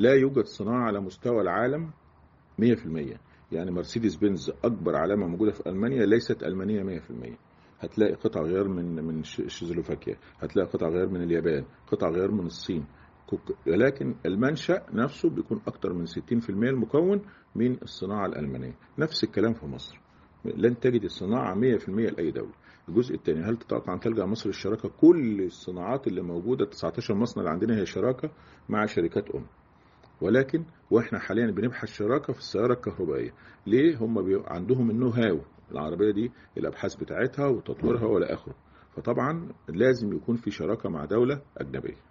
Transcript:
لا يوجد صناعه على مستوى العالم 100% يعني مرسيدس بنز اكبر علامه موجوده في المانيا ليست المانيه 100% هتلاقي قطع غيار من من شيزلوفاكيا هتلاقي قطع غيار من اليابان قطع غيار من الصين ولكن المنشأ نفسه بيكون أكتر من 60% المكون من الصناعة الألمانية نفس الكلام في مصر لن تجد الصناعة 100% لأي دولة الجزء الثاني هل تتوقع أن تلجأ مصر الشراكة كل الصناعات اللي موجودة 19 مصنع اللي عندنا هي شراكة مع شركات أم ولكن واحنا حاليا بنبحث شراكه في السياره الكهربائيه ليه هم عندهم النو هاو العربيه دي الابحاث بتاعتها وتطويرها والى اخره فطبعا لازم يكون في شراكه مع دوله اجنبيه